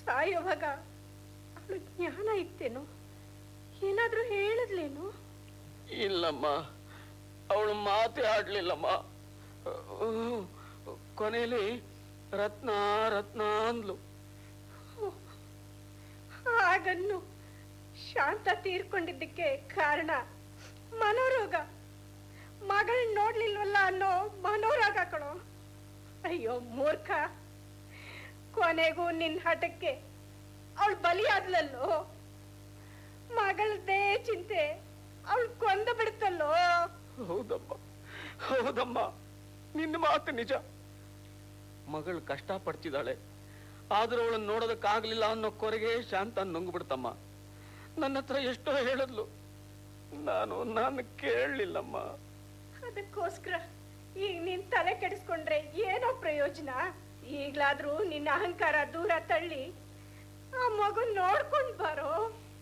ಸಾಯೋವಾಗ ಅವಳು ಜ್ಞಾನ ಇತ್ತೇನೋ ಏನಾದ್ರೂ ಹೇಳಿದ್ಲೇನು ಇಲ್ಲಮ್ಮ ಅವಳು ಮಾತೇ ಆಡ್ಲಿಲ್ಲಮ್ಮ ಅಹ್, ಕೊನೆಯಲ್ಲಿ ರತ್ನ ರತ್ನ ಅಂದ್ಲು ಹಾಗನ್ನು ಶಾಂತ ತೀರ್ಕೊಂಡಿದ್ದಕ್ಕೆ ಕಾರಣ ಮನೋರೋಗ ಮಗಳ್ ನೋಡ್ಲಿಲ್ವಲ್ಲ ಅನ್ನೋ ಮನೋರೋಗ ಕಣೋ ಅಯ್ಯೋ ಮೂರ್ಖ ಕೊನೆಗೂ ನಿನ್ ಹಠಕ್ಕೆ ಅವಳು ಬಲಿಯಾದ್ಲಲ್ಲೋ ಮಗಳದೇ ಚಿಂತೆ ಅವಳು ಕೊಂದ ಬಿಡುತ್ತಲ್ಲೋ ಹೌದಮ್ಮ ಹೌದಮ್ಮ ನಿನ್ನ ಮಾತು ನಿಜ ಮಗಳು ಕಷ್ಟ ಪಡ್ತಿದ್ದಾಳೆ ಆದ್ರೂ ಅವಳನ್ನ ನೋಡೋದಕ್ಕಾಗ್ಲಿಲ್ಲ ಅನ್ನೋ ಕೊರೆಗೆ ಶಾಂತ ನುಂಗು ಬಿಡ್ತಮ್ಮ ನನ್ನ ಹತ್ರ ಎಷ್ಟೋ ಹೇಳಿದ್ಲು ನಾನು ನಾನು ಕೇಳಲಿಲ್ಲಮ್ಮ ಅದಕ್ಕೋಸ್ಕರ ಈಗ ನೀನ್ ತಲೆ ಕೆಡಿಸ್ಕೊಂಡ್ರೆ ಏನೋ ಪ್ರಯೋಜನ ಈಗ್ಲಾದ್ರೂ ನಿನ್ನ ಅಹಂಕಾರ ದೂರ ತಳ್ಳಿ ಆ ಮಗು ನೋಡ್ಕೊಂಡ್ ಬಾರೋ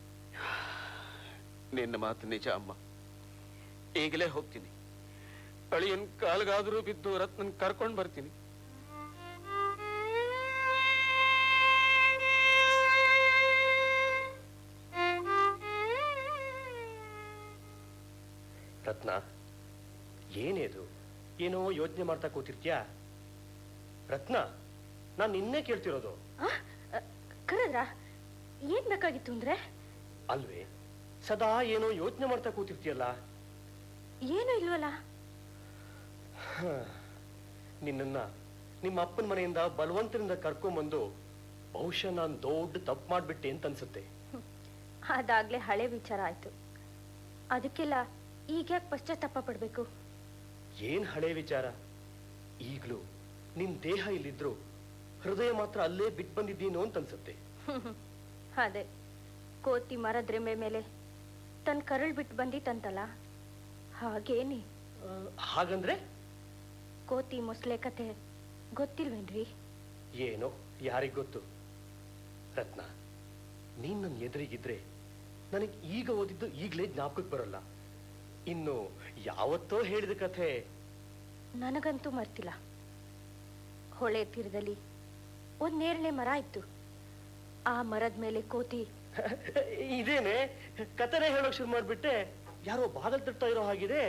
ನಿನ್ನ ಮಾತು ನಿಜ ಅಮ್ಮ ಈಗಲೇ ಹೋಗ್ತೀನಿ ಅಳಿಯನ್ ಕಾಲ್ಗಾದ್ರೂ ಬಿದ್ದು ರತ್ನನ್ ಕರ್ಕೊಂಡ್ ಬರ್ತೀನಿ ರತ್ನ ಏನೇದು ಏನೋ ಯೋಚನೆ ಮಾಡ್ತಾ ಕೂತಿರ್ತ್ಯಾ ರತ್ನ ನಾನು ನಿನ್ನೆ ಕೇಳ್ತಿರೋದು ಕರೆದ್ರ ಏನ್ ಬೇಕಾಗಿತ್ತು ಅಂದ್ರೆ ಅಲ್ವೇ ಸದಾ ಏನೋ ಯೋಚನೆ ಮಾಡ್ತಾ ಕೂತಿರ್ತೀಯಲ್ಲ ಏನೂ ಇಲ್ವಲ್ಲ ನಿನ್ನನ್ನ ನಿಮ್ಮ ಅಪ್ಪನ ಮನೆಯಿಂದ ಬಲವಂತರಿಂದ ಕರ್ಕೊಂಬಂದು ಬಹುಶಃ ನಾನು ದೊಡ್ಡ ತಪ್ಪು ಮಾಡ್ಬಿಟ್ಟೆ ಅಂತ ಅನ್ಸುತ್ತೆ ಅದಾಗ್ಲೇ ಹಳೆ ವಿಚಾರ ಆಯ್ತು ಅದಕ್ಕೆಲ್ಲ ಈಗ ಯಾಕೆ ಪಶ್ಚಾತ್ತಾಪ ಪಡ್ಬೇಕು ಏನ್ ಹಳೆ ವಿಚಾರ ಈಗ್ಲೂ ನಿನ್ ದೇಹ ಇಲ್ಲಿದ್ರು ಹೃದಯ ಮಾತ್ರ ಅಲ್ಲೇ ಬಿಟ್ಟು ಬಂದಿದ್ದೀನೋ ಅಂತ ಅನ್ಸುತ್ತೆ ಅದೇ ಕೋತಿ ಮರದ ರೆಂಬೆ ಮೇಲೆ ತನ್ನ ಕರಳು ಬಿಟ್ಟು ಬಂದಿತ್ತಂತಲ್ಲ ಹಾಗೇನಿ ಆ, ಹಾಗಂದ್ರೆ ಕೋತಿ ಮೊಸಳೆ ಕತೆ ಗೊತ್ತಿಲ್ವೇನ್ರಿ ಏನೋ ಯಾರಿಗ್ ಗೊತ್ತು ರತ್ನ ನೀನ್ ನನ್ನ ಎದುರಿಗಿದ್ರೆ ನನಗೆ ಈಗ ಓದಿದ್ದು ಈಗಲೇ ಜ್ಞಾಪಕಕ್ಕೆ ಬರಲ್ಲ ಇನ್ನು ಯಾವತ್ತೋ ಹೇಳಿದ ಕಥೆ ನನಗಂತೂ ಮರ್ತಿಲ್ಲ ಹೊಳೆ ತೀರದಲ್ಲಿ ಒಂದ್ ನೇರಳೆ ಮರ ಇತ್ತು ಆ ಮರದ ಮೇಲೆ ಕೋತಿ ಇದೇನೆ ಕಥೆನೇ ಹೇಳೋಕ್ ಶುರು ಮಾಡ್ಬಿಟ್ಟೆ ಯಾರೋ ಬಾಗಲ್ ತಟ್ತಾ ಇರೋ ಹಾಗಿದೆ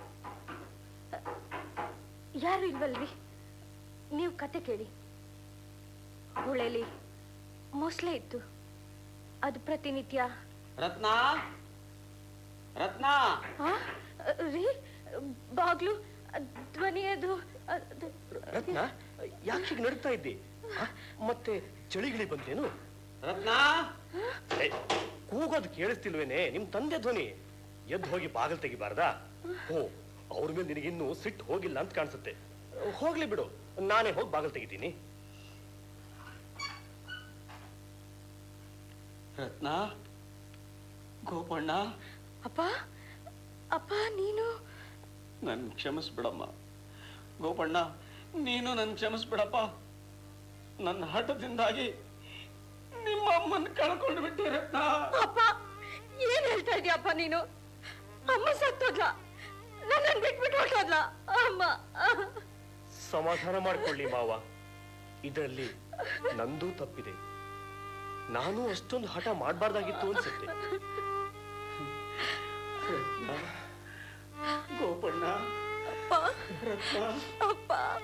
ಯಾರು ಇಲ್ವಲ್ರಿ ನೀವು ಕತೆ ಕೇಳಿ ಹೊಳೆಲಿ ಮೊಸಳೆ ಇತ್ತು ಅದು ಪ್ರತಿನಿತ್ಯ ರತ್ನ ರತ್ನ ಆ, ರೀ ಬಾಗ್ಲು ಧ್ವನಿ ಅದು ಅದು- ರತ್ನ ಯಾಕೆ ಹೀಗೆ ನಡೀತಾ ಇದ್ದಿ ಆ, ಮತ್ತೆ ಚಳಿಗಿಳಿ ಬಂತೇನು ರತ್ನ ಏ, ಕೂಗೋದು ಕೇಳಿಸ್ತಿಲ್ವೇನೆ ನಿಮ್ ತಂದೆ ಧ್ವನಿ ಎದ್ದು ಹೋಗಿ ಬಾಗಲ್ ತೆಗಿಬಾರ್ದಾ ಓ ಅವ್ರ ಮೇಲೆ ನಿನಗಿನ್ನೂ ಸಿಟ್ಟು ಹೋಗಿಲ್ಲ ಅಂತ ಕಾಣಿಸುತ್ತೆ ಹೋಗ್ಲಿ ಬಿಡು ನಾನೇ ಹೋಗಿ ಬಾಗಲ್ ತೆಗಿತೀನಿ ರತ್ನ ಗೋಪಣ್ಣ ಅಪ್ಪ ಅಪ್ಪ ನೀನು ನನ್ ಕ್ಷಮಿಸ್ಬಿಡಮ್ಮ ಗೋಪಣ್ಣ ನೀನು ನನ್ ಕ್ಷಮಿಸ್ಬಿಡಪ್ಪ ನನ್ನ ಹಠದಿಂದಾಗಿ ನಿಮ್ಮ ಅಮ್ಮನ್ ಕಳ್ಕೊಂಡು ಬಿಟ್ಟೆ ರತ್ನ ಅಪ್ಪ ಏನ್ ಹೇಳ್ತಾ ಇದೀಯಪ್ಪ ನೀನು ಅಮ್ಮ ಸತ್ತೋದ್ಲ ನನ್ನನ್ನು ಬಿಟ್ಬಿಟ್ಟು ಹೊರಟೋದ್ಲ ಅಮ್ಮ ಸಮಾಧಾನ ಮಾಡ್ಕೊಳ್ಳಿ ಮಾವ ಇದರಲ್ಲಿ ನಂದೂ ತಪ್ಪಿದೆ ನಾನು ಅಷ್ಟೊಂದು ಹಠ ಮಾಡಬಾರ್ದಾಗಿತ್ತು ಅನ್ಸುತ್ತೆ ಗೋಪಣ್ಣ ಅಪ್ಪ ರತ್ನ ಅಪ್ಪ